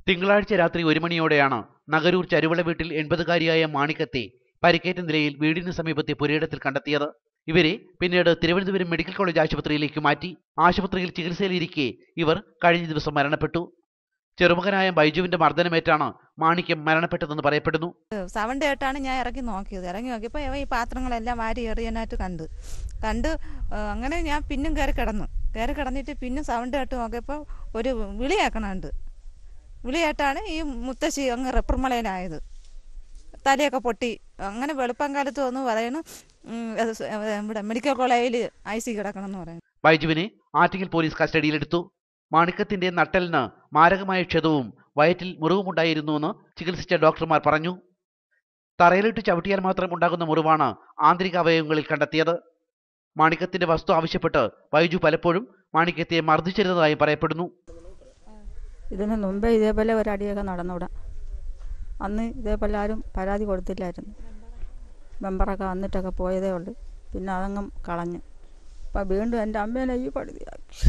തിങ്കളാഴ്ച രാത്രി ഒരു മണിയോടെയാണ് നഗരൂർ ചരുവള വീട്ടിൽ എൺപതുകാരിയായ മാണിക്കത്തെ പരിക്കേറ്റ നിലയിൽ വീടിന് സമീപത്തെ പുരയിടത്തിൽ കണ്ടെത്തിയത് ഇവരെ പിന്നീട് തിരുവനന്തപുരം മെഡിക്കൽ കോളേജ് ആശുപത്രിയിലേക്ക് മാറ്റി ആശുപത്രിയിൽ ചികിത്സയിലിരിക്കെ ഇവർ കഴിഞ്ഞ ദിവസം മരണപ്പെട്ടു ചെറുമകനായ ബൈജുവിന്റെ മർദ്ദനമേറ്റാണ് മാണിക്യം മരണപ്പെട്ടതെന്ന് പറയപ്പെടുന്നു സൗണ്ട് കേട്ടാണ് ഞാൻ ഇറങ്ങി നോക്കിയത് ഇറങ്ങി നോക്കിയപ്പോൾ ഇവ ഈ പാത്രങ്ങളെല്ലാം വാരി എറിയാനായിട്ട് കണ്ട് കണ്ട് ആ, അങ്ങനെ ഞാൻ പിന്നും കയറി കിടന്നു കയറി കിടന്നിട്ട് പിന്നും സൗണ്ട് കേട്ട് നോക്കിയപ്പോൾ ഒരു വിളി കേൾക്കണുണ്ട് വിളി കേട്ടാണ് ഈ മുത്തശ്ശി അങ്ങ് റെപ്രമളയിലായത് തലയൊക്കെ പൊട്ടി അങ്ങനെ വെളുപ്പം കാലത്ത് വന്ന് പറയുന്നു ഉം, അത് സ് ഇവിടെ മെഡിക്കൽ കോളേജിൽ ഐ സി കിടക്കണം എന്ന് പറയുന്നു ബൈജുവിനെ ആറ്റിങ്ങൽ പോലീസ് കസ്റ്റഡിയിലെടുത്തു മാണിക്കത്തിന്റെ നട്ടലിന് മാരകമായ ക്ഷതവും വയറ്റിൽ മുറിവുമുണ്ടായിരുന്നുവെന്ന് ചികിത്സിച്ച ഡോക്ടർമാർ പറഞ്ഞു തറയിലിട്ട് ചവിട്ടിയാൽ മാത്രം ഉണ്ടാകുന്ന മുറിവാണ് ആന്തരിക അവയവങ്ങളിൽ കണ്ടെത്തിയത് മാണിക്കത്തിന്റെ വസ്തു ആവശ്യപ്പെട്ട് ബൈജു പലപ്പോഴും മാണിക്യത്തെ മർദ്ദിച്ചിരുന്നതായും പറയപ്പെടുന്നു ഇതിന് മുമ്പേ ഇതേപോലെ ഒരടിയൊക്കെ നടന്നൂടാ അന്ന് ഇതേപോലെ ആരും പരാതി കൊടുത്തില്ലായിരുന്നു മെമ്പറൊക്കെ വന്നിട്ടൊക്കെ പോയതേ ഉള്ളൂ പിന്നെ അതങ്ങ് കളഞ്ഞു അപ്പം വീണ്ടും എൻ്റെ അമ്മേനെ ഈ പടുതിയാക്കി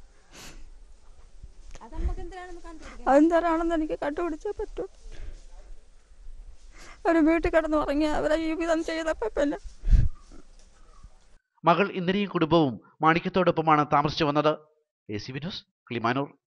അതെന്തരാണെന്ന് എനിക്ക് കണ്ടുപിടിച്ചേ പറ്റൂ ഒരു വീട്ടിൽ കിടന്ന് ഉറങ്ങി അവരെ ജീവിതം ചെയ്തപ്പോൾ പിന്നെ മകൾ ഇന്ദിരയും കുടുംബവും മാണിക്യത്തോടൊപ്പമാണ് താമസിച്ചു വന്നത് A C V news Kilimanoor